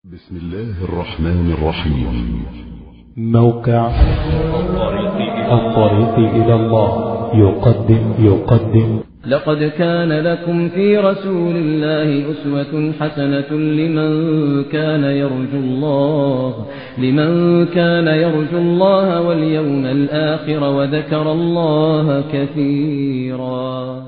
بسم الله الرحمن الرحيم موقع الطريق إلى الله يقدم يقدم لقد كان لكم في رسول الله أسوة حسنة لمن كان يرجو الله لمن كان يرجو الله واليوم الآخر وذكر الله كثيرا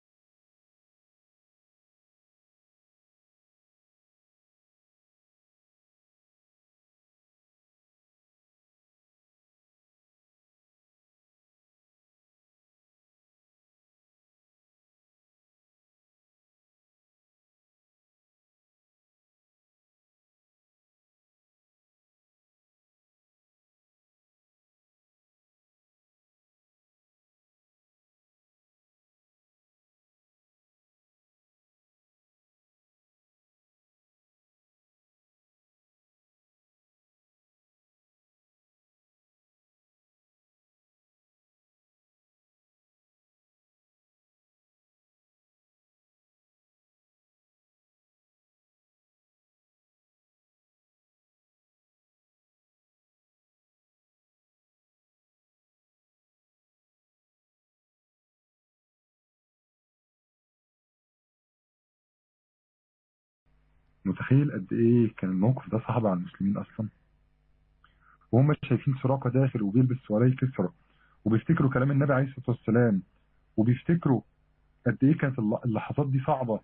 متخيل قد ايه كان الموقف ده صعب على المسلمين اصلا وهم شايفين سراقة داخل وبيلبس سواري كسرى وبيفتكروا كلام النبي عليه الصلاة والسلام وبيفتكروا قد ايه كانت الل- اللحظات دي صعبة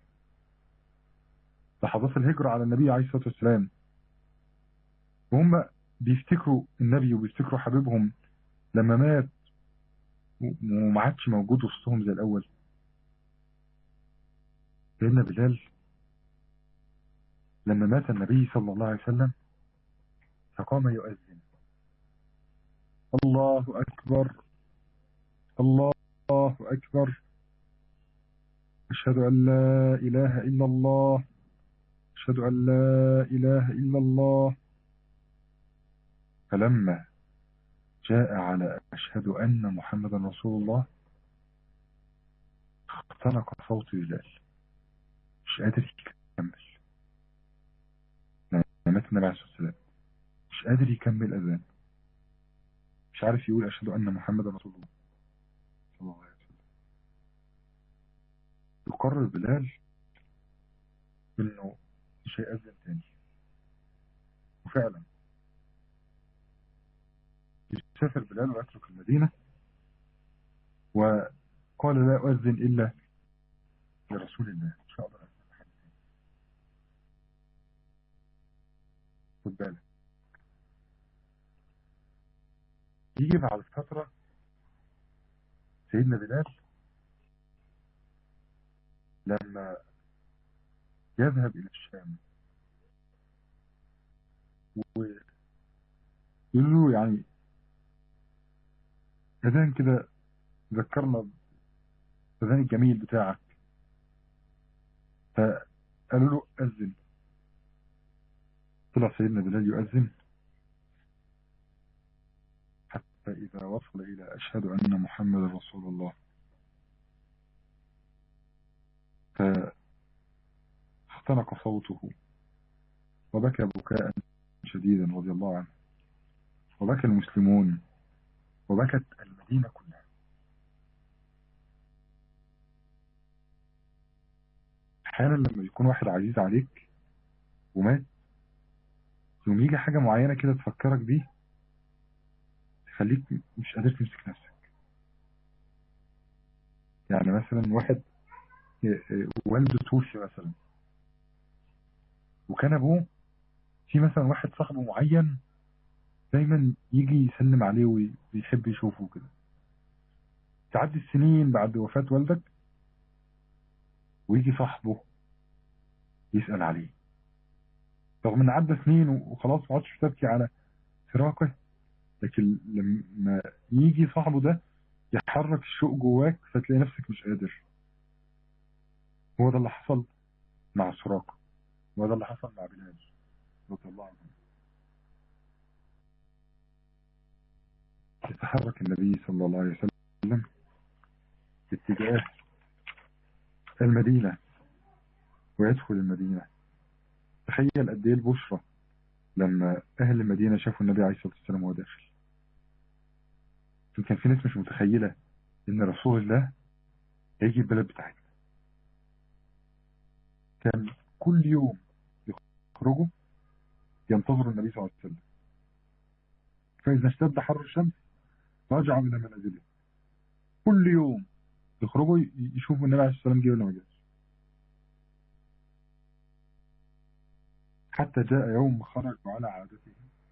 لحظات الهجرة على النبي عليه الصلاة والسلام وهم بيفتكروا النبي وبيفتكروا حبيبهم لما مات و- وما عادش موجود وسطهم زي الأول سيدنا بلال لما مات النبي صلى الله عليه وسلم فقام يؤذن الله أكبر الله أكبر أشهد أن لا إله إلا الله أشهد أن لا إله إلا الله فلما جاء على أشهد أن محمدا رسول الله اختنق صوت بلال مش قادر يكمل مات النبي عليه الصلاة والسلام مش قادر يكمل أذان مش عارف يقول أشهد أن محمدا رسول الله صلى الله عليه وسلم يقرر بلال إنه مش هيأذن تاني وفعلا يسافر بلال ويترك المدينة وقال لا أؤذن إلا لرسول الله إن شاء الله أذن لحد تاني. خد بالك يجي بعد فترة سيدنا بلال لما يذهب إلى الشام ويقول له يعني أذان كده ذكرنا الأذان الجميل بتاعك فقالوا له أذن طلع سيدنا بلال يؤذن حتى إذا وصل إلى أشهد أن محمد رسول الله فاختنق صوته وبكى بكاء شديدا رضي الله عنه وبكى المسلمون وبكت المدينة كلها أحيانا لما يكون واحد عزيز عليك ومات يوم يجي حاجة معينة كده تفكرك بيه تخليك مش قادر تمسك نفسك يعني مثلا واحد والده توفي مثلا وكان ابوه في مثلا واحد صاحبه معين دايما يجي يسلم عليه ويحب يشوفه كده تعدي السنين بعد وفاة والدك ويجي صاحبه يسأل عليه رغم ان عدى سنين وخلاص ما عادش تبكي على فراقه لكن لما يجي صاحبه ده يحرك الشوق جواك فتلاقي نفسك مش قادر هو ده اللي حصل مع سراقه وهذا اللي حصل مع بلال رضي الله عنه يتحرك النبي صلى الله عليه وسلم باتجاه المدينة ويدخل المدينة تخيل قد ايه البشرى لما أهل المدينة شافوا النبي عليه الصلاة والسلام وهو داخل كان في ناس مش متخيلة إن رسول الله هيجي البلد بتاعتنا كان كل يوم يخرجوا ينتظروا النبي صلى الله عليه وسلم فإذا اشتد حر الشمس رجعوا إلى منازلهم كل يوم يخرجوا يشوفوا النبي عليه الصلاة والسلام جه ولا ما جاش حتى جاء يوم خرجوا على عادتهم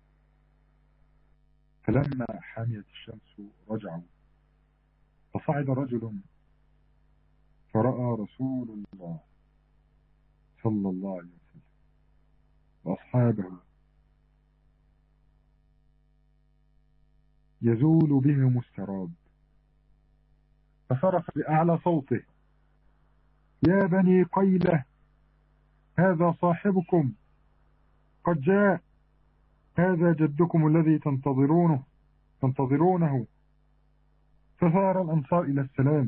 فلما حاميت الشمس رجعوا فصعد رجل فرأى رسول الله صلى الله عليه وسلم وأصحابه يزول بهم السراب فصرخ بأعلى صوته يا بني قيلة هذا صاحبكم قد جاء هذا جدكم الذي تنتظرونه تنتظرونه فثار الأنصار إلى السلام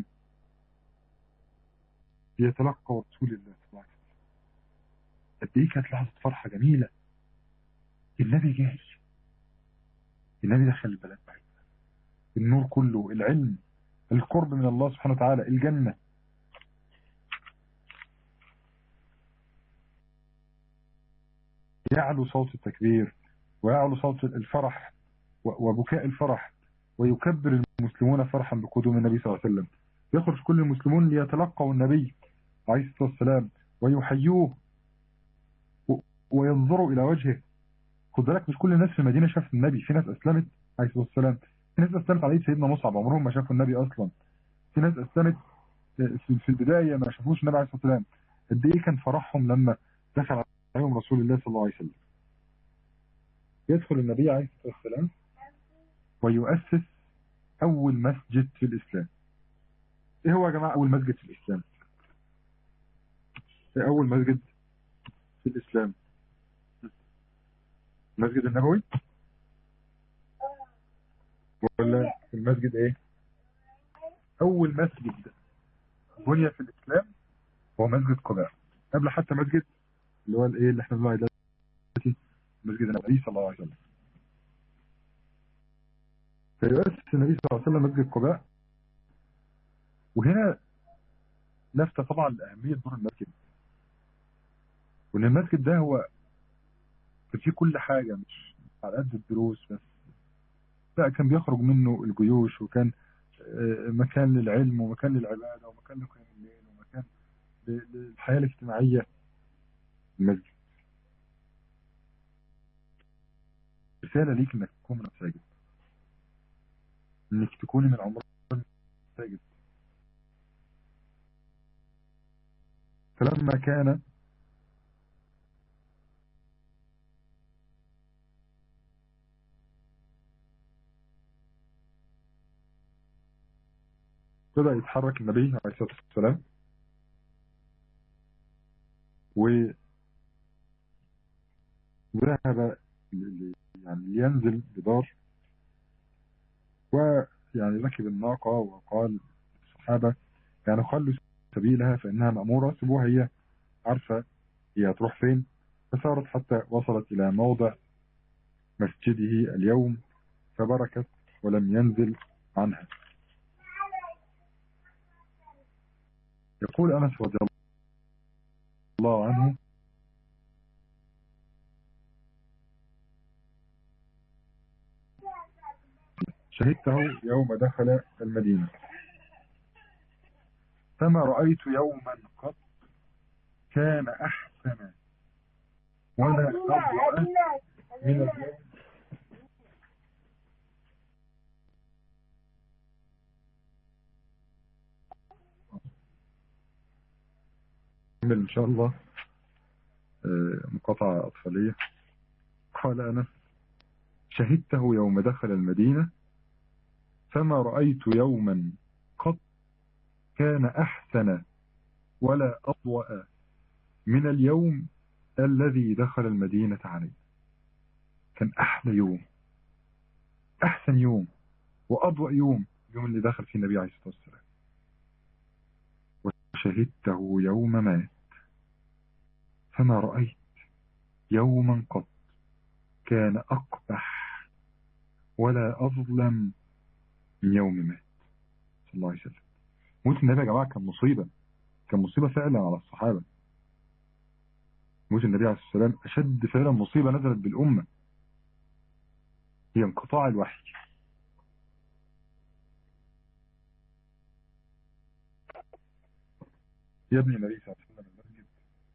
ليتلقى رسول الله صلى الله عليه وسلم قد ايه كانت لحظة فرحة جميلة النبي جاي النبي دخل البلد بعيد النور كله العلم القرب من الله سبحانه وتعالى الجنة يعلو صوت التكبير ويعلو صوت الفرح وبكاء الفرح ويكبر المسلمون فرحا بقدوم النبي صلى الله عليه وسلم يخرج كل المسلمون ليتلقوا النبي عليه الصلاة والسلام ويحيوه وينظروا إلى وجهه خد بالك مش كل الناس في المدينة شافت النبي في ناس أسلمت عليه الصلاة والسلام في ناس أسلمت عليه سيدنا مصعب عمرهم ما شافوا النبي أصلا في ناس أسلمت في البداية ما شافوش النبي عليه الصلاة والسلام قد إيه كان فرحهم لما دخل عليهم رسول الله صلى الله عليه وسلم يدخل النبي عليه الصلاة والسلام ويؤسس أول مسجد في الإسلام إيه هو يا جماعة أول مسجد في الإسلام إيه أول مسجد في الإسلام المسجد النبوي ولا المسجد إيه أول مسجد بني في الإسلام هو مسجد قباء قبل حتى مسجد اللي هو الإيه اللي احنا بنقول عليه دلوقتي مسجد النبي صلى الله عليه وسلم فيؤسس النبي صلى الله عليه وسلم مسجد قباء وهنا لفتة طبعا لأهمية دور المسجد وإن المسجد ده هو كان فيه كل حاجة مش على قد الدروس بس لا كان بيخرج منه الجيوش وكان مكان للعلم ومكان للعبادة ومكان لقيام الليل ومكان للحياة الاجتماعية المسجد رسالة ليك انك تكون من المساجد انك تكوني من عمر المساجد فلما كان بدأ يتحرك النبي عليه الصلاة والسلام و ذهب يعني لينزل بدار ويعني ركب الناقة وقال الصحابة يعني خلوا سبيلها فإنها مأمورة سيبوها هي عارفة هي هتروح فين فسارت حتى وصلت إلى موضع مسجده اليوم فبركت ولم ينزل عنها يقول أنس رضي الله عنه شهدته يوم دخل المدينة فما رأيت يوما قط كان أحسن ولا أضوأ من اليوم نكمل إن شاء الله مقاطعة أطفالية قال أنس شهدته يوم دخل المدينة فما رأيت يوما قط كان أحسن ولا أضوأ من اليوم الذي دخل المدينة عليه كان أحلى يوم أحسن يوم وأضوأ يوم اليوم اللي دخل فيه النبي عليه الصلاة والسلام وشهدته يوم مات فما رأيت يوما قط كان أقبح ولا أظلم من يوم مات صلى الله عليه وسلم موت النبي يا جماعة كان مصيبة كان مصيبة فعلا على الصحابة موت النبي عليه الصلاة والسلام أشد فعلا مصيبة نزلت بالأمة هي انقطاع الوحي يبني النبي صلى الله عليه وسلم المسجد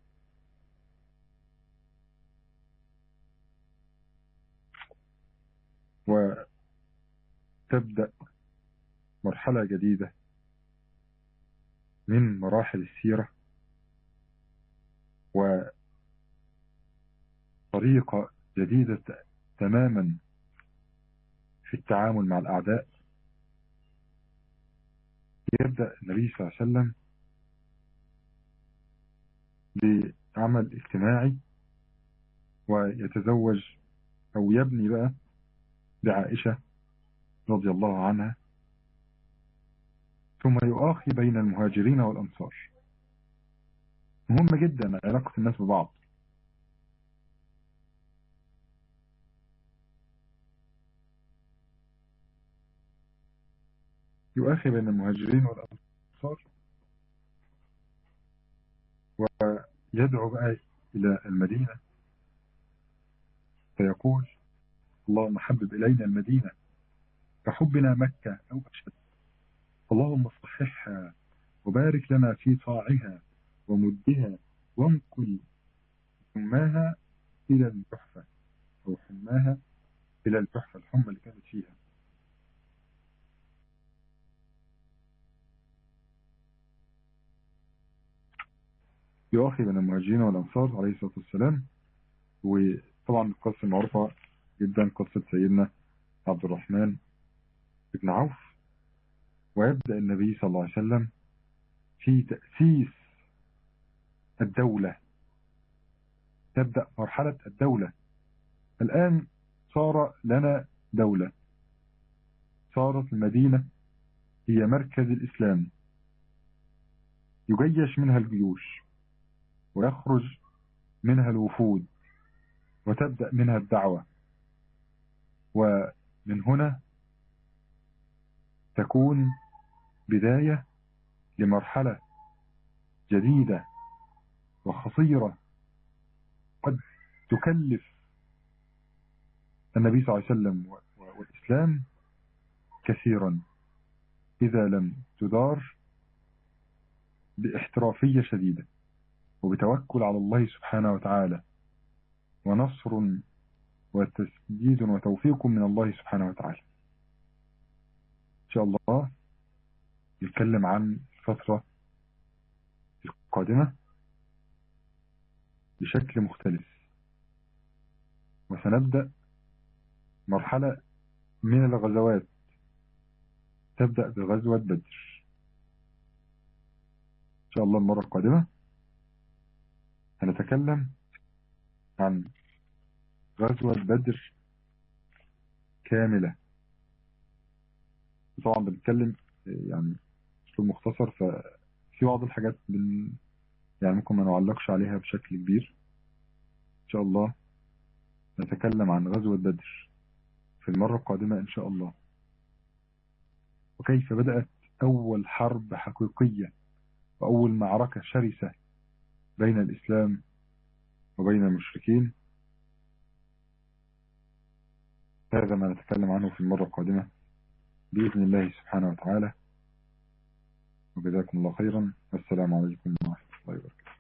وتبدأ مرحلة جديدة من مراحل السيرة وطريقة جديدة تماما في التعامل مع الأعداء يبدأ النبي صلى الله عليه وسلم بعمل اجتماعي ويتزوج أو يبني بقى بعائشة رضي الله عنها ثم يؤاخي بين المهاجرين والأنصار مهم جدا علاقة الناس ببعض يؤاخي بين المهاجرين والأنصار ويدعو بقى إلى المدينة فيقول اللهم حبب إلينا المدينة كحبنا مكة أو أشد اللهم صححها وبارك لنا في طاعها ومدها وانقل حماها إلى الجحفة أو حماها إلى الجحفة الحمى اللي كانت فيها يؤخي بين المهاجرين والأنصار عليه الصلاة والسلام وطبعا القصة المعروفة جدا قصة سيدنا عبد الرحمن بن عوف ويبدأ النبي صلى الله عليه وسلم في تأسيس الدولة تبدأ مرحلة الدولة الآن صار لنا دولة صارت المدينة هي مركز الإسلام يجيش منها الجيوش ويخرج منها الوفود وتبدأ منها الدعوة ومن هنا تكون بداية لمرحلة جديدة وخطيرة قد تكلف النبي صلى الله عليه وسلم والإسلام كثيرا إذا لم تدار باحترافية شديدة وبتوكل على الله سبحانه وتعالى ونصر وتسديد وتوفيق من الله سبحانه وتعالى إن شاء الله نتكلم عن الفترة القادمة بشكل مختلف وسنبدأ مرحلة من الغزوات تبدأ بغزوة بدر إن شاء الله المرة القادمة هنتكلم عن غزوة بدر كاملة طبعا بنتكلم يعني اسلوب مختصر ففي بعض الحاجات بن يعني ممكن ما نعلقش عليها بشكل كبير ان شاء الله نتكلم عن غزوة بدر في المرة القادمة ان شاء الله وكيف بدأت اول حرب حقيقية واول معركة شرسة بين الاسلام وبين المشركين هذا ما نتكلم عنه في المرة القادمة بإذن الله سبحانه وتعالى وجزاكم الله خيرا والسلام عليكم ورحمة الله وبركاته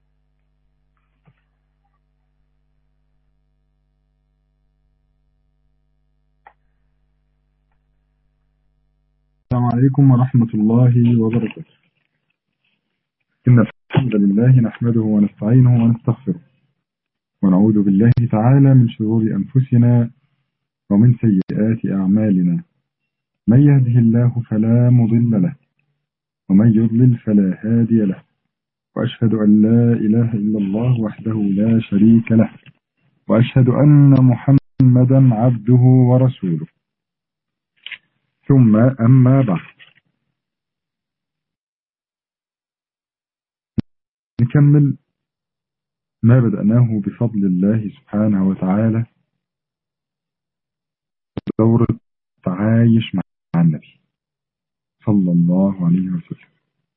السلام عليكم ورحمة الله وبركاته إن الحمد لله نحمده ونستعينه ونستغفره ونعوذ بالله تعالى من شرور أنفسنا ومن سيئات أعمالنا من يهده الله فلا مضل له ومن يضلل فلا هادي له وأشهد أن لا إله إلا الله وحده لا شريك له وأشهد أن محمدا عبده ورسوله ثم أما بعد نكمل ما بدأناه بفضل الله سبحانه وتعالى دورة تعايش مع النبي صلى الله عليه وسلم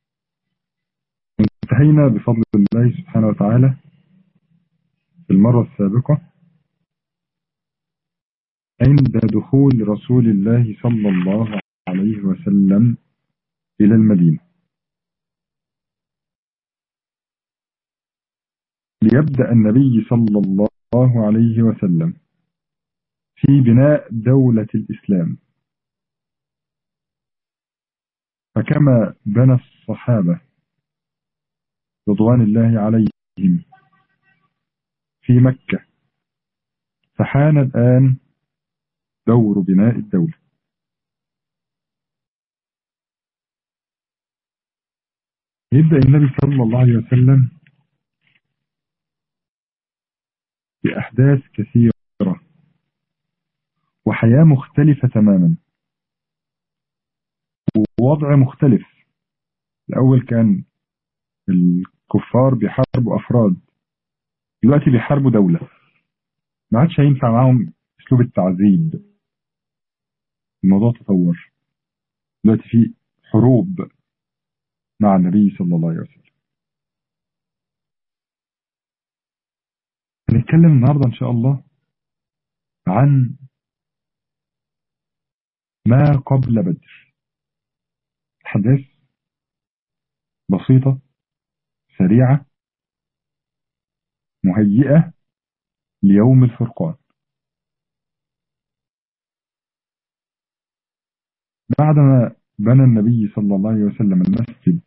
انتهينا بفضل الله سبحانه وتعالى في المرة السابقة عند دخول رسول الله صلى الله عليه وسلم إلى المدينة ليبدأ النبي صلى الله عليه وسلم في بناء دولة الإسلام فكما بنى الصحابة رضوان الله عليهم في مكة فحان الآن دور بناء الدولة يبدأ النبي صلى الله عليه وسلم بأحداث كثيرة وحياة مختلفة تماما ووضع مختلف الأول كان الكفار بيحاربوا أفراد دلوقتي بيحاربوا دولة ما عادش هينفع معاهم أسلوب التعذيب الموضوع تطور دلوقتي في حروب مع النبي صلى الله عليه وسلم هنتكلم النهاردة إن شاء الله عن ما قبل بدر أحداث بسيطة سريعة مهيئة ليوم الفرقان بعدما بنى النبي صلى الله عليه وسلم المسجد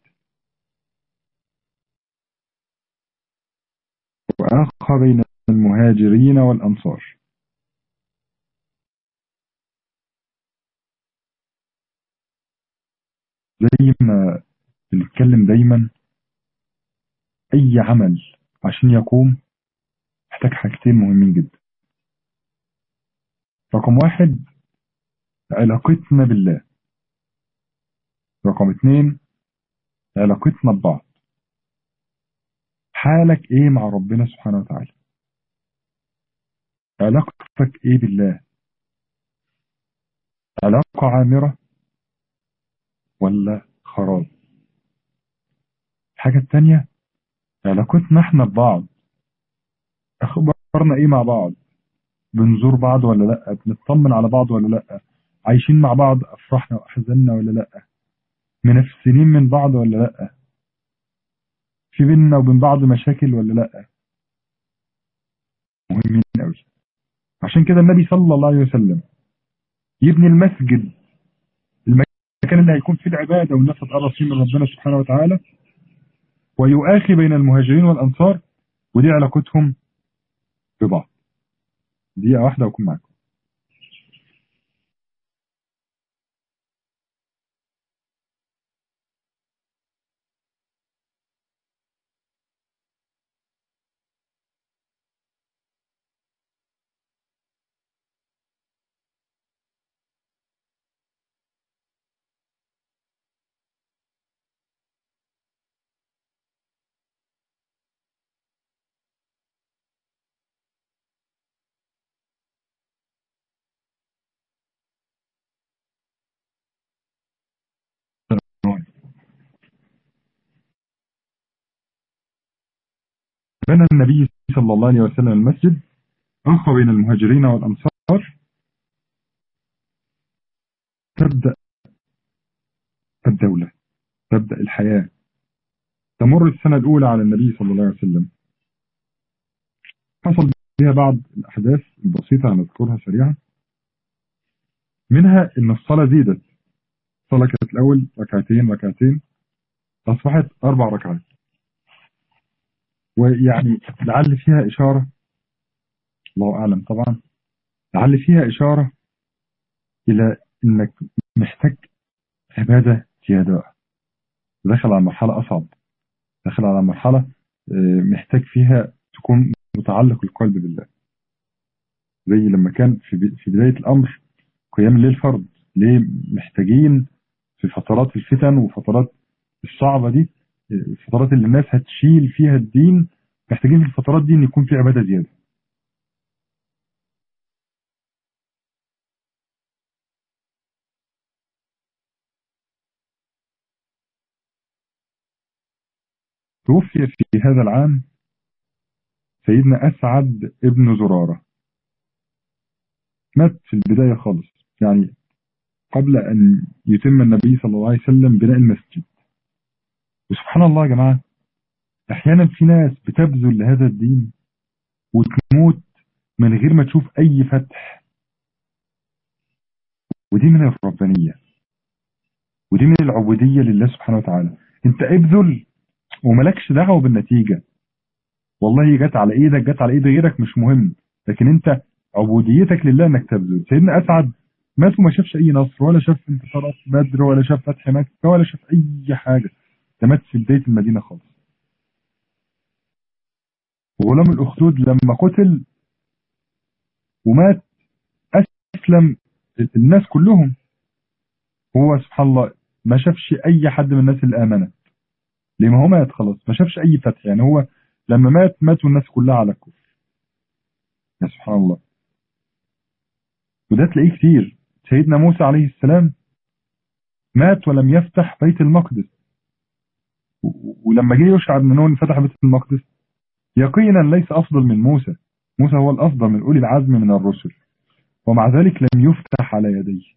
وآخى بين المهاجرين والأنصار زي ما بنتكلم دايما أي عمل عشان يقوم محتاج حاجتين مهمين جدا رقم واحد علاقتنا بالله رقم اتنين علاقتنا ببعض حالك ايه مع ربنا سبحانه وتعالى علاقتك ايه بالله علاقة عامرة ولا خراب الحاجة التانية علاقتنا احنا ببعض اخبارنا ايه مع بعض بنزور بعض ولا لا بنطمن على بعض ولا لا عايشين مع بعض افراحنا واحزاننا ولا لا منفسنين من بعض ولا لا في بيننا وبين بعض مشاكل ولا لا مهمين قوي عشان كده النبي صلى الله عليه وسلم يبني المسجد المكان اللي هيكون فيه العباده والناس تتقرب فيه من ربنا سبحانه وتعالى ويؤاخي بين المهاجرين والانصار ودي علاقتهم ببعض دقيقه واحده واكون معاكم بنى النبي صلى الله عليه وسلم المسجد أخى بين المهاجرين والأنصار تبدأ الدولة تبدأ الحياة تمر السنة الأولى على النبي صلى الله عليه وسلم حصل فيها بعض الأحداث البسيطة هنذكرها سريعا منها إن الصلاة زيدت الصلاة كانت الأول ركعتين ركعتين أصبحت أربع ركعات ويعني لعل فيها إشارة الله أعلم طبعا لعل فيها إشارة إلى إنك محتاج عبادة زيادة دخل على مرحلة أصعب دخل على مرحلة محتاج فيها تكون متعلق القلب بالله زي لما كان في بداية الأمر قيام الليل فرض ليه محتاجين في فترات الفتن وفترات الصعبة دي الفترات اللي الناس هتشيل فيها الدين محتاجين في الفترات دي ان يكون في عبادة زيادة توفي في هذا العام سيدنا أسعد ابن زرارة مات في البداية خالص يعني قبل أن يتم النبي صلى الله عليه وسلم بناء المسجد وسبحان الله يا جماعة أحيانا في ناس بتبذل لهذا الدين وتموت من غير ما تشوف أي فتح ودي من الربانية ودي من العبودية لله سبحانه وتعالى انت ابذل وملكش دعوة بالنتيجة والله جت على ايدك جت على ايد غيرك مش مهم لكن انت عبوديتك لله انك تبذل سيدنا اسعد مات وما شافش اي نصر ولا شاف انتصارات بدر ولا شاف فتح مكة ولا شاف اي حاجة ده مات في بداية المدينة خالص غلام الاخدود لما قتل ومات اسلم الناس كلهم هو سبحان الله ما شافش اي حد من الناس اللي امنت لما هو مات خلاص ما شافش اي فتح يعني هو لما مات ماتوا الناس كلها على الكفر يا سبحان الله وده تلاقيه كتير سيدنا موسى عليه السلام مات ولم يفتح بيت المقدس ولما جه يشعر بن نون فتح بيت المقدس يقينا ليس افضل من موسى موسى هو الافضل من اولي العزم من الرسل ومع ذلك لم يفتح على يديه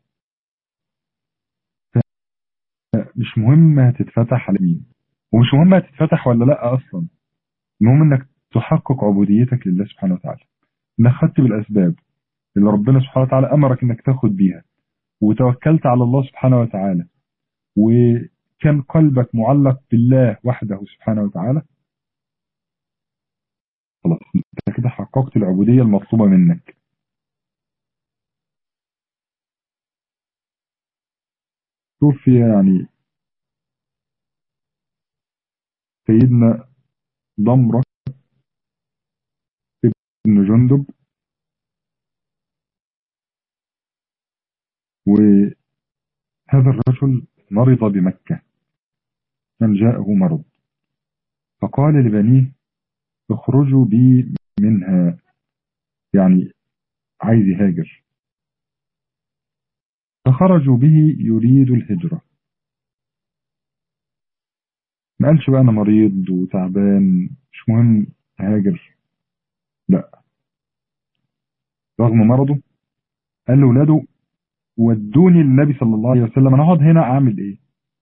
مش مهم هتتفتح على مين ومش مهم هتتفتح ولا لا اصلا المهم انك تحقق عبوديتك لله سبحانه وتعالى انك خدت بالاسباب اللي ربنا سبحانه وتعالى امرك انك تاخد بيها وتوكلت على الله سبحانه وتعالى وكان قلبك معلق بالله وحده سبحانه وتعالى خلاص انت كده حققت العبودية المطلوبة منك شوف يعني سيدنا ضمرة ابن جندب وهذا الرجل مرض بمكة من جاءه مرض فقال لبنيه اخرجوا بي منها يعني عايز يهاجر فخرجوا به يريد الهجرة ما قالش بقى أنا مريض وتعبان مش مهم هاجر لا رغم مرضه قال لأولاده ودوني للنبي صلى الله عليه وسلم أنا أقعد هنا أعمل إيه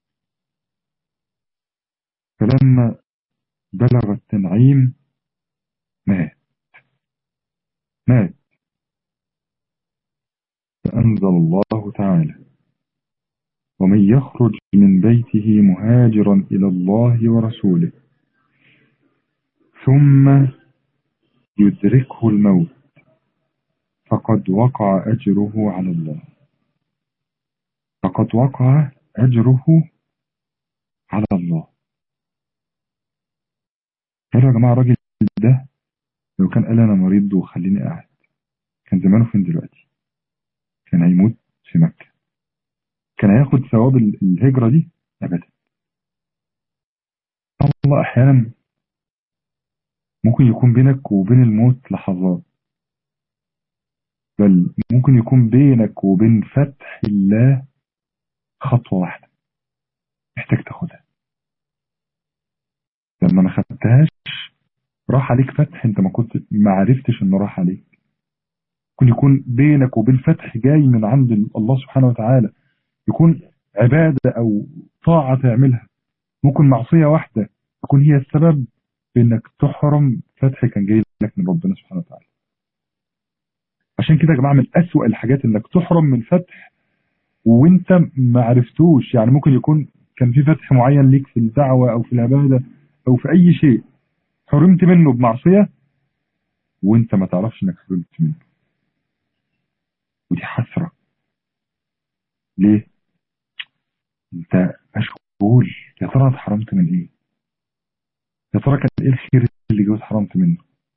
فلما بلغ التنعيم مات مات فأنزل الله تعالى ومن يخرج من بيته مهاجرا إلى الله ورسوله ثم يدركه الموت فقد وقع أجره على الله فقد وقع أجره على الله قالوا يا جماعة الراجل ده لو كان قال أنا مريض وخليني قاعد كان زمانه فين دلوقتي كان هيموت في مكة كان هياخد ثواب الهجرة دي أبدا الله أحيانا ممكن يكون بينك وبين الموت لحظات بل ممكن يكون بينك وبين فتح الله خطوة واحدة محتاج تاخدها لما ما خدتهاش راح عليك فتح انت ما كنت ما عرفتش انه راح عليك ممكن يكون بينك وبين فتح جاي من عند الله سبحانه وتعالى يكون عبادة او طاعة تعملها ممكن معصية واحدة تكون هي السبب بانك تحرم فتح كان جاي لك من ربنا سبحانه وتعالى عشان كده يا جماعة من أسوأ الحاجات انك تحرم من فتح وانت ما عرفتوش يعني ممكن يكون كان في فتح معين ليك في الدعوة او في العبادة او في اي شيء حرمت منه بمعصية وانت ما تعرفش انك حرمت منه ودي حسرة ليه انت مشغول يا ترى اتحرمت من ايه يا ترى كان ايه الخير اللي جوز حرمت منه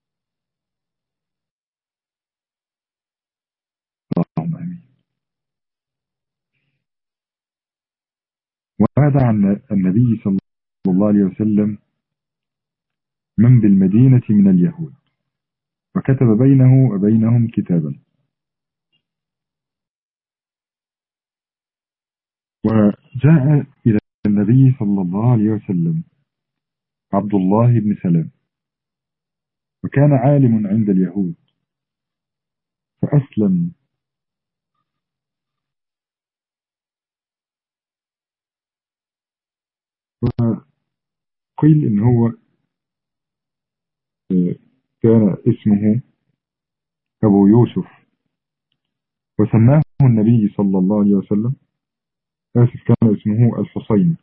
اللهم امين وهذا عن النبي صلى الله عليه وسلم من بالمدينة من اليهود وكتب بينه وبينهم كتابا وجاء إلى النبي صلى الله عليه وسلم عبد الله بن سلام وكان عالم عند اليهود فأسلم وقيل إن هو كان اسمه أبو يوسف وسماه النبي صلى الله عليه وسلم آسف كان اسمه الحسين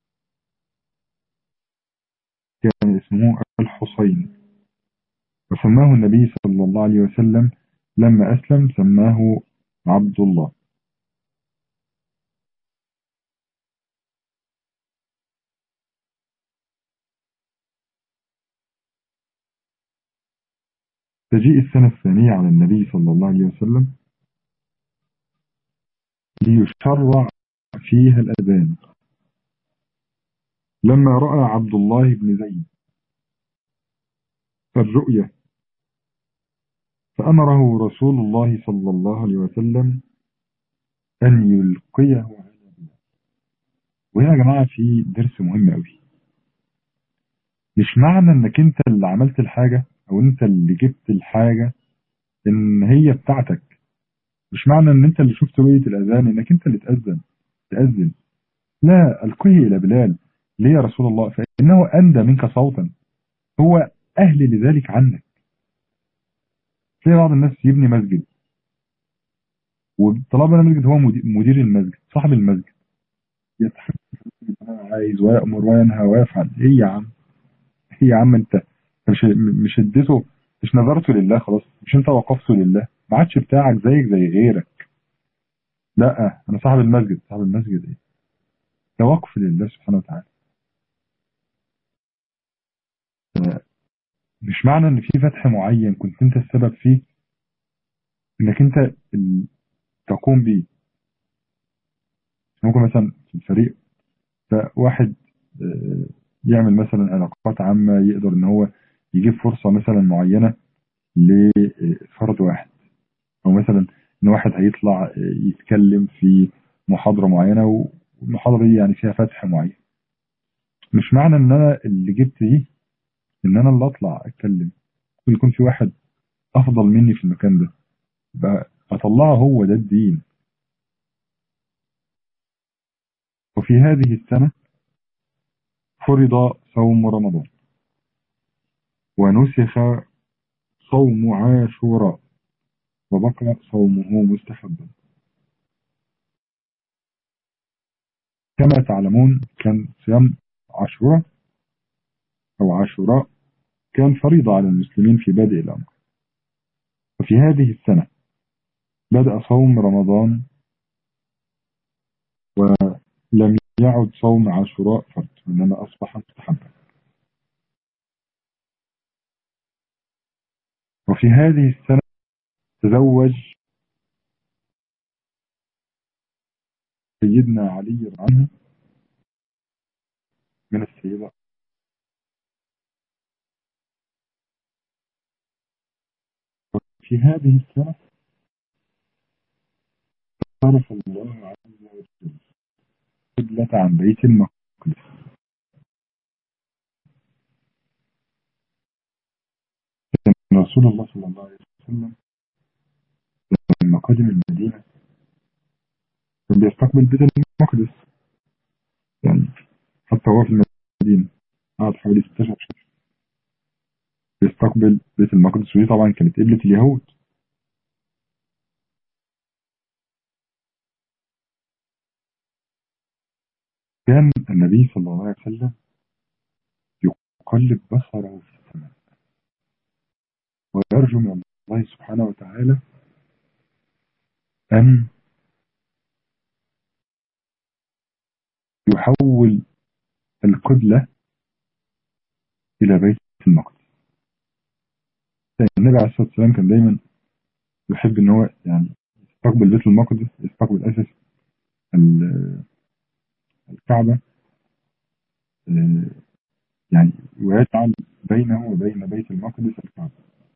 كان اسمه الحسين وسماه النبي صلى الله عليه وسلم لما أسلم سماه عبد الله تجيء السنة الثانية على النبي صلى الله عليه وسلم ليشرع فيها الأذان لما رأى عبد الله بن زيد الرؤية فأمره رسول الله صلى الله عليه وسلم أن يلقيه على بلال وهنا يا جماعة في درس مهم قوي مش معنى انك انت اللي عملت الحاجة او انت اللي جبت الحاجة ان هي بتاعتك مش معنى ان انت اللي شفت رؤية الاذان انك انت اللي تأذن تأذن لا القيه الى بلال ليه يا رسول الله فانه اندى منك صوتا هو اهل لذلك عنك تلاقي بعض الناس يبني مسجد وطلاب المسجد هو مدير المسجد صاحب المسجد يتحكم انا عايز ويأمر وينهى ويفعل ايه يا عم ايه يا عم انت مش مش اديته مش نظرته لله خلاص مش انت وقفته لله ما عادش بتاعك زيك زي غيرك لا انا صاحب المسجد صاحب المسجد ايه ده وقف لله سبحانه وتعالى مش معنى ان في فتح معين كنت انت السبب فيه انك انت تقوم بيه ممكن مثلا في الفريق واحد يعمل مثلا علاقات عامة يقدر ان هو يجيب فرصة مثلا معينة لفرد واحد او مثلا ان واحد هيطلع يتكلم في محاضرة معينة والمحاضرة دي يعني فيها فتح معين مش معنى ان انا اللي جبت دي ان انا اللي اطلع اتكلم ممكن يكون في واحد افضل مني في المكان ده بقى اطلعه هو ده الدين وفي هذه السنة فرض صوم رمضان ونسخ صوم عاشوراء وبقى صومه مستحبا كما تعلمون كان صيام عاشوراء أو عاشوراء كان فريضة على المسلمين في بادئ الأمر وفي هذه السنة بدأ صوم رمضان ولم يعد صوم عاشوراء فرض إنما أصبح مستحبا وفي هذه السنة تزوج سيدنا علي عنه من السيدة في هذه السنة صرف الله عز وجل قبلة عن بيت المقدس كان رسول الله صلى الله عليه وسلم لما قدم المدينة كان بيستقبل بيت المقدس يعني حتى هو في المدينة قعد حوالي 16 شهر بيستقبل بيت المقدس ودي طبعا كانت قبلة اليهود كان النبي صلى الله عليه وسلم يقلب بصره في السماء ويرجو من الله سبحانه وتعالى أن يحول القبلة إلى بيت المقدس النبي عليه الصلاة والسلام كان دايما يحب ان هو يعني يستقبل بيت المقدس يستقبل اساس الكعبة يعني ويجعل بينه وبين بيت المقدس الكعبة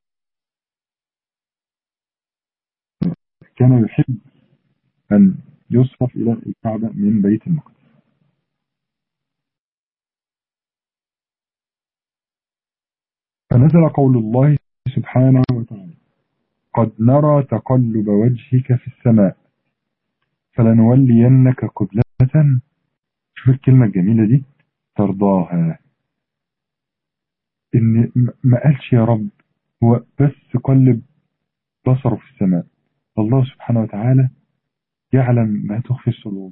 كان يحب أن يصرف إلى الكعبة من بيت المقدس فنزل قول الله سبحانه وتعالى قد نرى تقلب وجهك في السماء فلنولينك قبلة شوف الكلمة الجميلة دي ترضاها ان ما قالش يا رب هو بس قلب بصره في السماء الله سبحانه وتعالى يعلم ما تخفي الصدور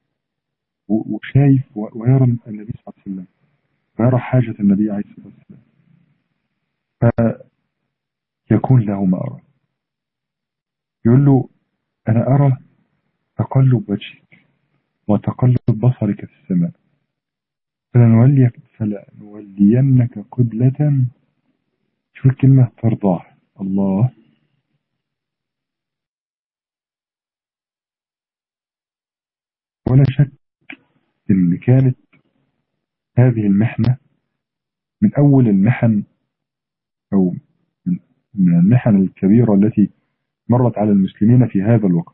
وشايف ويرى النبي صلى الله عليه وسلم ويرى حاجة النبي عليه الصلاة والسلام فيكون له ما أرى يقول له أنا أرى تقلب وجهك وتقلب بصرك في السماء فلنوليك فلنولينك قبلة شوف الكلمة ترضاه الله ولا شك ان كانت هذه المحنة من اول المحن او من المحن الكبيرة التي مرت على المسلمين في هذا الوقت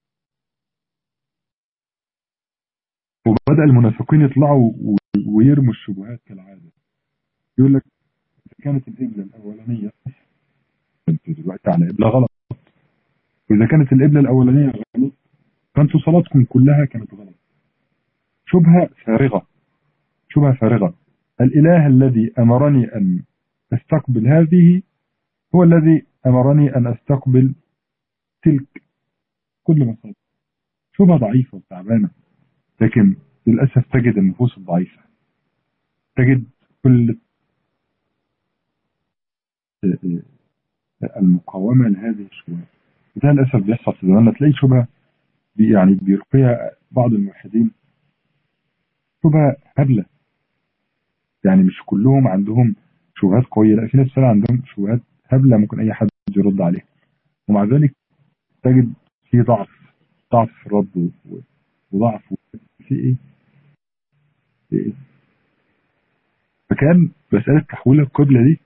وبدأ المنافقين يطلعوا ويرموا الشبهات كالعادة يقول لك كانت القبلة الأولانية انتوا دلوقتي على قبلة غلط وإذا كانت القبلة الأولانية غلط فأنتوا صلاتكم كلها كانت غلط شبهة فارغة شبهة فارغة الإله الذي أمرني أن أستقبل هذه هو الذي أمرني أن أستقبل تلك كل ما صلت شبهة ضعيفة وتعبانة لكن للأسف تجد النفوس الضعيفة تجد كل المقاومة لهذه الشبهات ده للأسف بيحصل في زماننا تلاقي شبهة يعني بيلقيها بعض الموحدين شبهة هبلة يعني مش كلهم عندهم شبهات قوية لا في ناس فعلا عندهم شبهات هبلة ممكن أي حد يرد عليها ومع ذلك تجد في ضعف ضعف في الرد وضعف في ايه في ايه فكان مسألة تحويل القبلة دي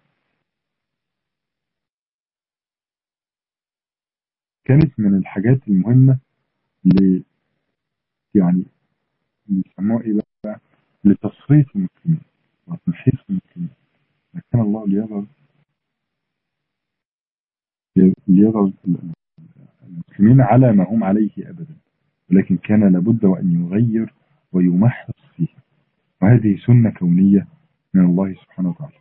كانت من الحاجات المهمة اللي يعني بيسموها ايه بقى لتصريف المسلمين وتمحيص المسلمين كان الله ليظهر ليظهر المسلمين على ما هم عليه ابدا ولكن كان لابد وان يغير ويمحص فيه وهذه سنة كونية من الله سبحانه وتعالى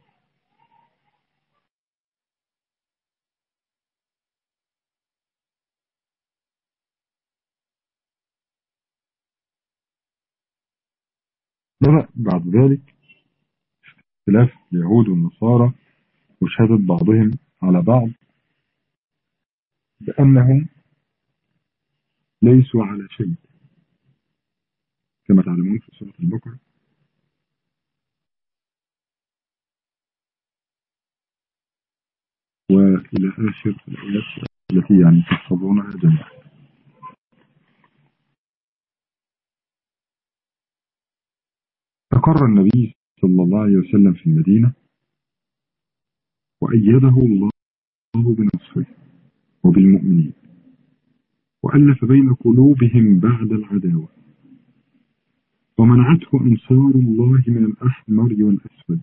بدأ بعد ذلك اختلاف اليهود والنصارى وشهادة بعضهم على بعض بأنهم ليسوا على شيء كما تعلمون في سورة البقرة وإلى آخر الآيات التي يعني تحفظونها جميعا فقر النبي صلى الله عليه وسلم في المدينة وأيده الله بنصره وبالمؤمنين وألف بين قلوبهم بعد العداوة ومنعته أنصار الله من الأحمر والأسود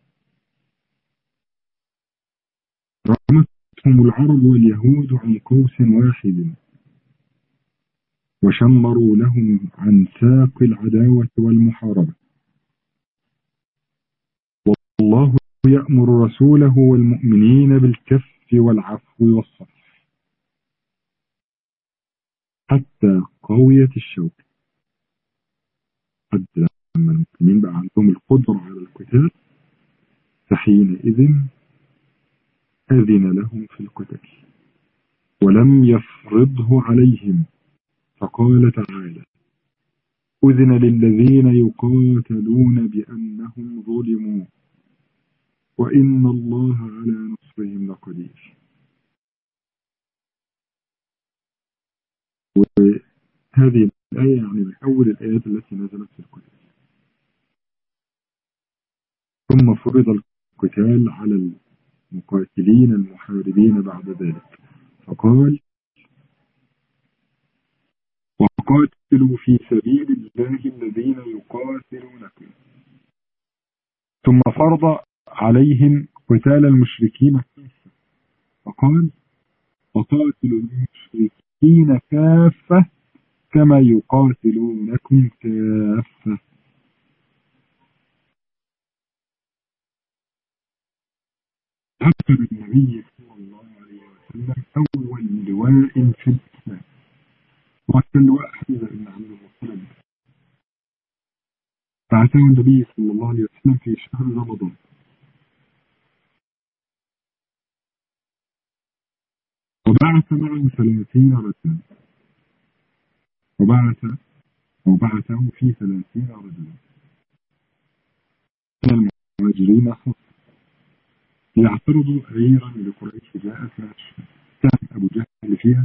رمتهم العرب واليهود عن قوس واحد وشمروا لهم عن ساق العداوة والمحاربة والله يأمر رسوله والمؤمنين بالكف والعفو والصفح حتى قوية الشوك حتى لما المسلمين بقى عندهم القدرة على القتال فحينئذ أذن لهم في القتال ولم يفرضه عليهم فقال تعالى أذن للذين يقاتلون بأنهم ظلموا وإن الله على نصرهم لقدير وهذه الآية يعني من أول الآيات التي نزلت في القتال ثم فرض القتال على المقاتلين المحاربين بعد ذلك فقال وقاتلوا في سبيل الله الذين يقاتلونكم ثم فرض عليهم قتال المشركين فقال وقاتلوا المشركين كافة كما يقاتلونكم كافة أكثر النبي صلى الله عليه وسلم أول لواء في الإسلام وكان لواء حمزة بن عبد المطلب فأتاه النبي صلى الله عليه وسلم في شهر رمضان وبعث معه ثلاثين رجلا وبعث أو بعثه في ثلاثين رجلا من المهاجرين خاصة يعترض عيرا لقريش جاءت كان أبو جهل فيها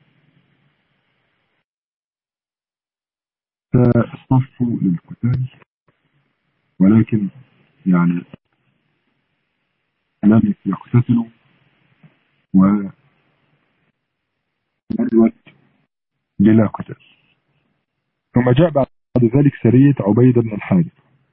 فاصطفوا للقتال ولكن يعني لم يقتتلوا ومرت بلا قتال ثم جاء بعد ذلك سرية عبيد بن الحارث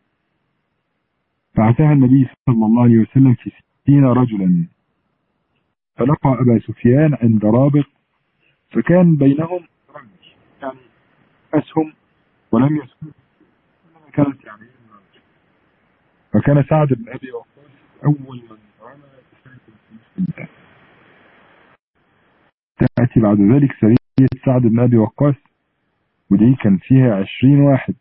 فأتاها النبي صلى الله عليه وسلم في ستين رجلا فلقى أبا سفيان عند رابط فكان بينهم رمي يعني أسهم ولم يسهم كانت يعني فكان سعد بن أبي وقاص أول من رمى بسيف تأتي بعد ذلك سرية سعد بن أبي وقاص ودي كان فيها عشرين واحد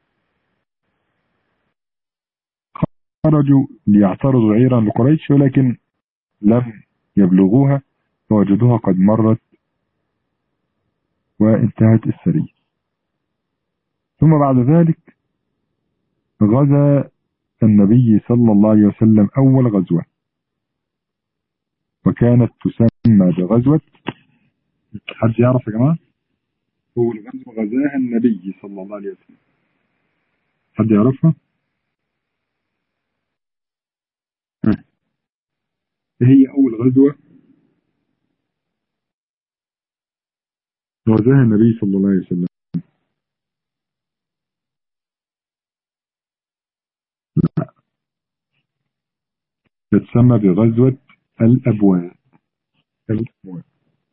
خرجوا ليعترضوا عيرا لقريش ولكن لم يبلغوها فوجدوها قد مرت وانتهت السرية ثم بعد ذلك غزا النبي صلى الله عليه وسلم أول غزوة وكانت تسمى بغزوة حد يعرف يا جماعة أول غزوة غزاها النبي صلى الله عليه وسلم حد يعرفها هي أول غزوة غزاها النبي صلى الله عليه وسلم لا تتسمى بغزوة الأبواب الأبواب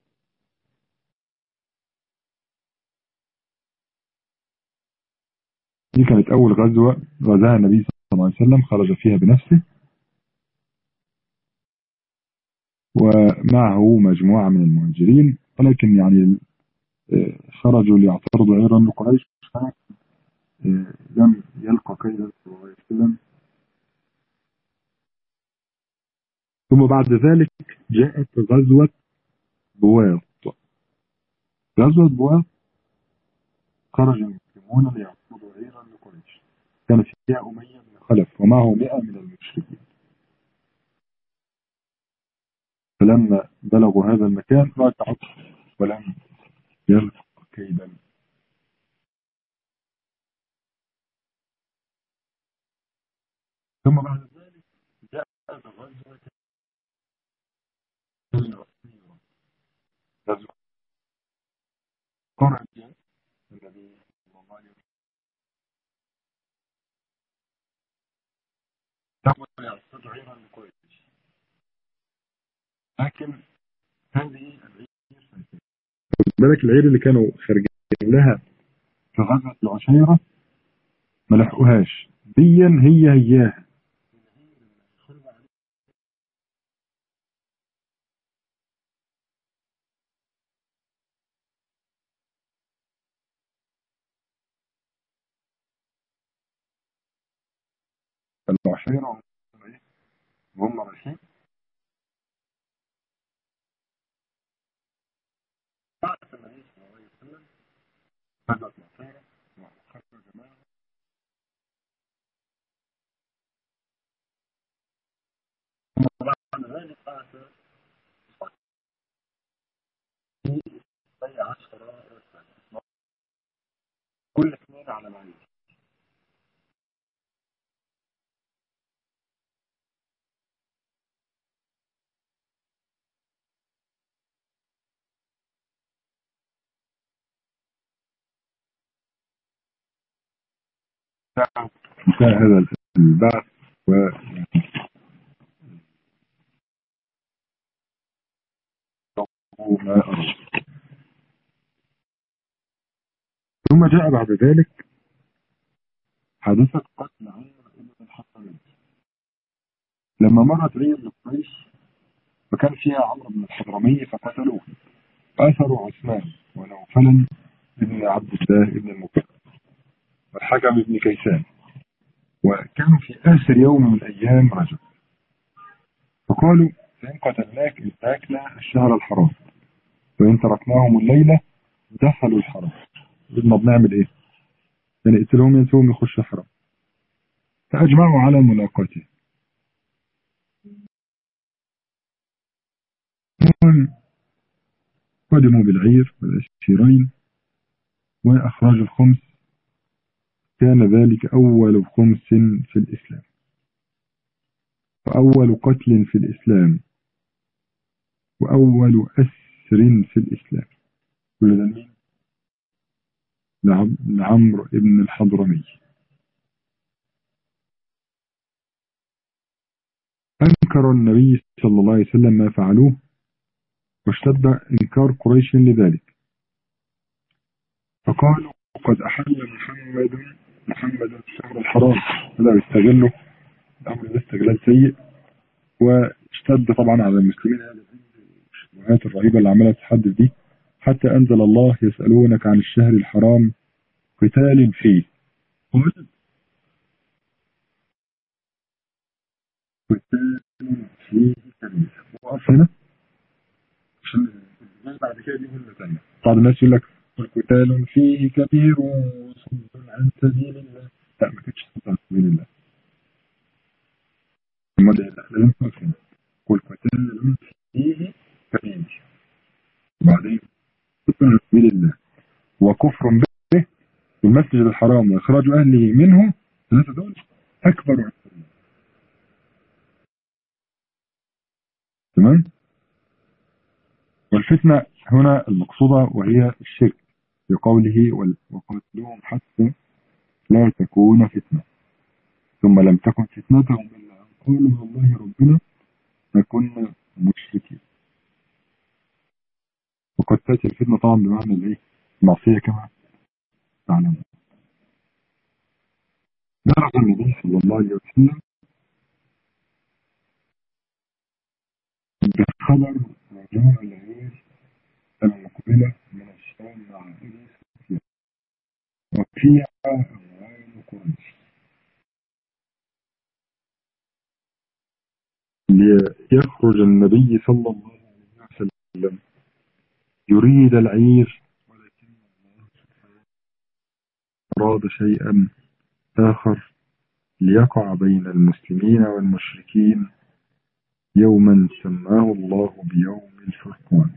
دي كانت أول غزوة غزاها النبي صلى الله عليه وسلم خرج فيها بنفسه ومعه مجموعة من المهاجرين ولكن يعني خرجوا ليعترضوا عيرا لقريش لم يلقى كيدا صلى الله عليه وسلم ثم بعد ذلك جاءت غزوة بواط غزوة بواط خرج المسلمون ليعترضوا عيرا لقريش كان فيها أمية بن خلف ومعه مئة من المشركين فلما بلغوا هذا المكان رجعوا ولم يلقوا كيدا ثم بعد ذلك جاء غزوة غزوة خرج النبي صلى الله عليه وسلم تقول يعصد عيرا لقريش لكن هذه العير بالك العير اللي كانوا خارجين لها في غزوة العشيرة ما لحقوهاش ديا هي هياها العشيرة وهم رايحين بعد النبي صلى الله عليه وسلم بدأت العشيرة وخرج جماعة وبعد ذلك بعث في عشرة كل اثنين على معين انتهى هذا البعث و ما أراد ثم جاء بعد ذلك حادثة قتل عمرو بن الحطمي لما مرت عير لقريش فكان فيها عمرو بن الحضرمي فقتلوه أثروا عثمان ونوفلا ابن عبد الله ابن المكتب والحكم ابن كيسان وكانوا في آخر يوم من أيام رجب فقالوا فإن قتلناك انتهكنا الشهر الحرام وإن تركناهم الليلة دخلوا الحرام بدنا بنعمل إيه؟ يعني اقتلهم ينسوهم يخش الحرام فأجمعوا على ملاقاته قدموا بالعير والأشيرين وأخراج الخمس كان ذلك أول خمس في الإسلام وأول قتل في الإسلام وأول أسر في الإسلام كل ده مين؟ لعمرو ابن الحضرمي أنكر النبي صلى الله عليه وسلم ما فعلوه واشتد إنكار قريش لذلك فقالوا قد أحل محمد محمد الشهر الحرام بدأوا يستغلوا الأمر ده استغلال سيء واشتد طبعا على المسلمين هذه الشبهات الرهيبة اللي عمالة تتحدث دي حتى أنزل الله يسألونك عن الشهر الحرام قتال فيه قل قتال فيه كبير وقف هنا عشان بعد كده دي مهمة ثانية بعض الناس يقول لك والقتال فيه كبير وصد عن سبيل الله لا ما كانتش صد عن سبيل الله المدى لازم تقف هنا والقتال فيه كبير وبعدين صد عن سبيل الله وكفر به والمسجد الحرام وإخراج أهله منه ثلاثة دول أكبر عن الله تمام والفتنة هنا المقصودة وهي الشرك بقوله وقتلوهم حتى لا تكون فتنة ثم لم تكن فتنتهم إلا أن قالوا والله ربنا لكنا مشركين وقد تأتي الفتنة طبعا بمعنى الايه المعصية كما تعلمون درج النبي صلى الله عليه وسلم بخبر رجوع العير المقبلة من الشام مع أبي سفيان وفيها أموال قريش ليخرج النبي صلى الله عليه وسلم يريد العير ولكن الله سبحانه أراد شيئا آخر ليقع بين المسلمين والمشركين يوما سماه الله بيوم الفرقان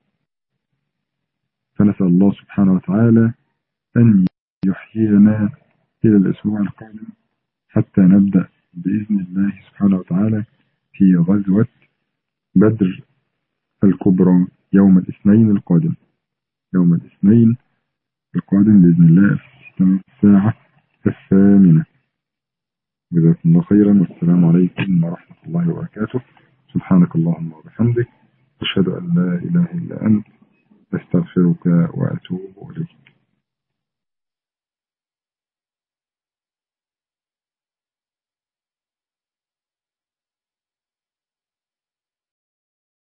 فنسأل الله سبحانه وتعالى أن يحيينا إلى الأسبوع القادم حتى نبدأ بإذن الله سبحانه وتعالى في غزوة بدر الكبرى يوم الاثنين القادم يوم الاثنين القادم بإذن الله في الساعة الثامنة جزاكم الله خيرا والسلام عليكم ورحمة الله وبركاته سبحانك اللهم وبحمدك أشهد أن لا إله إلا أنت أستغفرك وأتوب